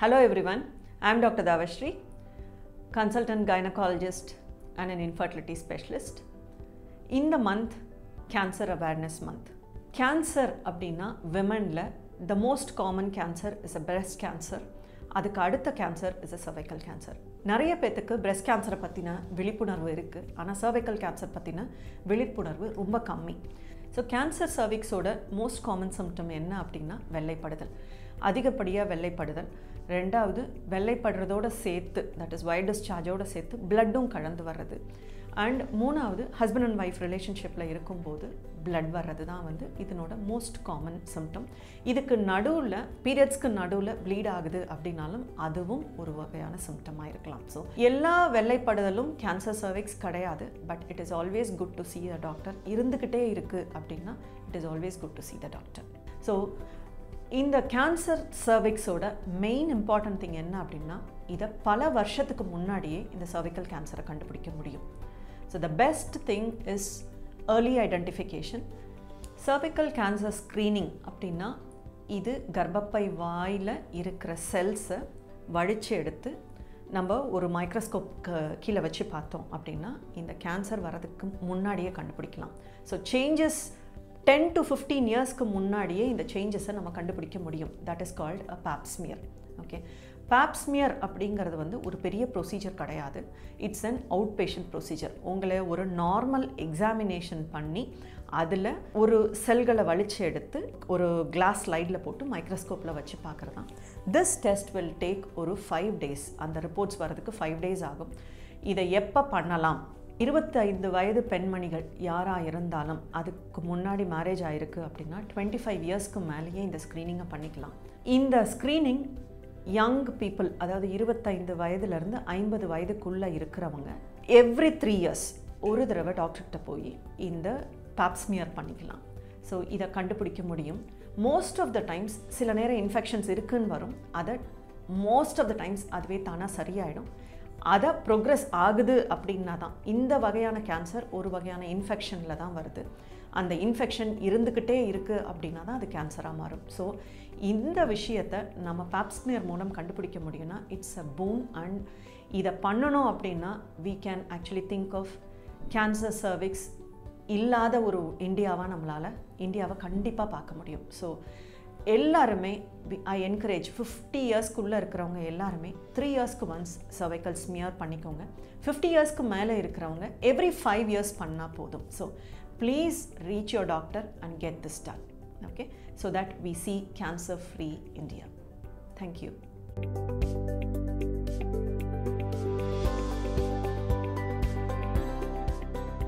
Hello everyone, I am Dr. Davashri, consultant gynecologist and an infertility specialist. In the month, Cancer Awareness Month. Cancer அப்படின்னா விமனில் the most common cancer is a breast cancer அதுக்கு அடுத்த cancer is a cervical cancer நிறைய பேத்துக்கு breast கேன்சரை பற்றின விழிப்புணர்வு இருக்குது ஆனால் cervical கேன்சர் பற்றின விழிப்புணர்வு ரொம்ப கம்மி ஸோ கேன்சர் சர்விக்ஸோட மோஸ்ட் காமன் சிம்டம் என்ன அப்படின்னா வெள்ளைப்படுதல் அதிகப்படியாக வெள்ளைப்படுதல் ரெண்டாவது வெள்ளைப்படுறதோட சேர்த்து தட் இஸ் வைட் டிஸ்சார்ஜோட சேர்த்து பிளட்டும் கலந்து வர்றது அண்ட் மூணாவது ஹஸ்பண்ட் அண்ட் ஒய்ஃப் ரிலேஷன்ஷிப்பில் இருக்கும்போது பிளட் வர்றது தான் வந்து இதனோட மோஸ்ட் காமன் சிம்டம் இதுக்கு நடுவில் பீரியட்ஸ்க்கு நடுவில் ப்ளீட் ஆகுது அப்படின்னாலும் அதுவும் ஒரு வகையான சிம்டமாக இருக்கலாம் ஸோ எல்லா வெள்ளைப்படுதலும் கேன்சர் சர்விக்ஸ் கிடையாது but it is always good to see a doctor இருந்துக்கிட்டே இருக்குது அப்படின்னா it is always good to see the doctor so இந்த கேன்சர் சர்விக்ஸோட மெயின் இம்பார்ட்டன்ட் திங் என்ன அப்படின்னா இதை பல வருஷத்துக்கு முன்னாடியே இந்த சர்விக்கல் கேன்சரை கண்டுபிடிக்க முடியும் so the best thing is early identification cervical cancer screening அப்படின்னா இது கர்ப்பப்பை வாயில் இருக்கிற செல்ஸை வழித்து எடுத்து நம்ம ஒரு மைக்ரோஸ்கோப் கீழே வச்சு பார்த்தோம் அப்படின்னா இந்த கேன்சர் வரதுக்கு முன்னாடியே கண்டுபிடிக்கலாம் so changes ten to fifteen இயர்ஸ்க்கு முன்னாடியே இந்த சேஞ்சஸை நம்ம கண்டுபிடிக்க முடியும் that is called a pap smear okay pap smear அப்படிங்கிறது வந்து ஒரு பெரிய ப்ரொசீஜர் கிடையாது it's an outpatient procedure உங்களை ஒரு நார்மல் எக்ஸாமினேஷன் பண்ணி அதில் ஒரு செல்களை வலிச்சு எடுத்து ஒரு கிளாஸ் ஸ்லைடில் போட்டு மைக்ரோஸ்கோப்பில் வச்சு பார்க்குறது தான் திஸ் டெஸ்ட் வில் டேக் ஒரு ஃபைவ் டேஸ் அந்த ரிப்போர்ட்ஸ் வரதுக்கு ஃபைவ் டேஸ் ஆகும் இதை எப்போ பண்ணலாம் இருபத்தைந்து வயது பெண்மணிகள் யாராக இருந்தாலும் அதுக்கு முன்னாடி மேரேஜ் ஆயிருக்கு அப்படின்னா டுவெண்ட்டி ஃபைவ் இயர்ஸ்க்கு மேலேயே இந்த ஸ்க்ரீனிங்கை பண்ணிக்கலாம் இந்த ஸ்க்ரீனிங் யங் பீப்புள் அதாவது இருபத்தைந்து வயதுலேருந்து ஐம்பது வயதுக்குள்ளே இருக்கிறவங்க எவ்ரி த்ரீ இயர்ஸ் ஒரு தடவை டாக்டர்கிட்ட போய் இந்த பாப்ஸ்மியர் பண்ணிக்கலாம் ஸோ இதை கண்டுபிடிக்க முடியும் மோஸ்ட் ஆஃப் த டைம்ஸ் சில நேரம் இன்ஃபெக்ஷன்ஸ் இருக்குன்னு வரும் அதை மோஸ்ட் ஆஃப் த டைம்ஸ் அதுவே தானாக சரியாயிடும் அதை ப்ரோக்ரஸ் ஆகுது அப்படின்னா தான் இந்த வகையான கேன்சர் ஒரு வகையான இன்ஃபெக்ஷனில் தான் வருது அந்த இன்ஃபெக்ஷன் இருந்துக்கிட்டே இருக்குது அப்படின்னா தான் அது கேன்சராக மாறும் ஸோ இந்த விஷயத்தை நம்ம பாப்ஸ்மியர் மூலம் கண்டுபிடிக்க முடியும்னா இட்ஸ் அ பூம் அண்ட் இதை பண்ணணும் அப்படின்னா we can actually think of cancer cervix இல்லாத ஒரு இந்தியாவாக நம்மளால் இந்தியாவை கண்டிப்பாக பார்க்க முடியும் ஸோ எல்லாருமே ஐ என்கரேஜ் ஃபிஃப்டி இயர்ஸ்க்குள்ளே இருக்கிறவங்க எல்லாருமே த்ரீ இயர்ஸ்க்கு ஒன்ஸ் சர்வைக்கல் ஸ்மியர் பண்ணிக்கோங்க ஃபிஃப்டி இயர்ஸ்க்கு மேலே இருக்கிறவங்க எவ்ரி ஃபைவ் இயர்ஸ் பண்ணால் போதும் so please reach your doctor and get this done okay so that we see cancer free India thank you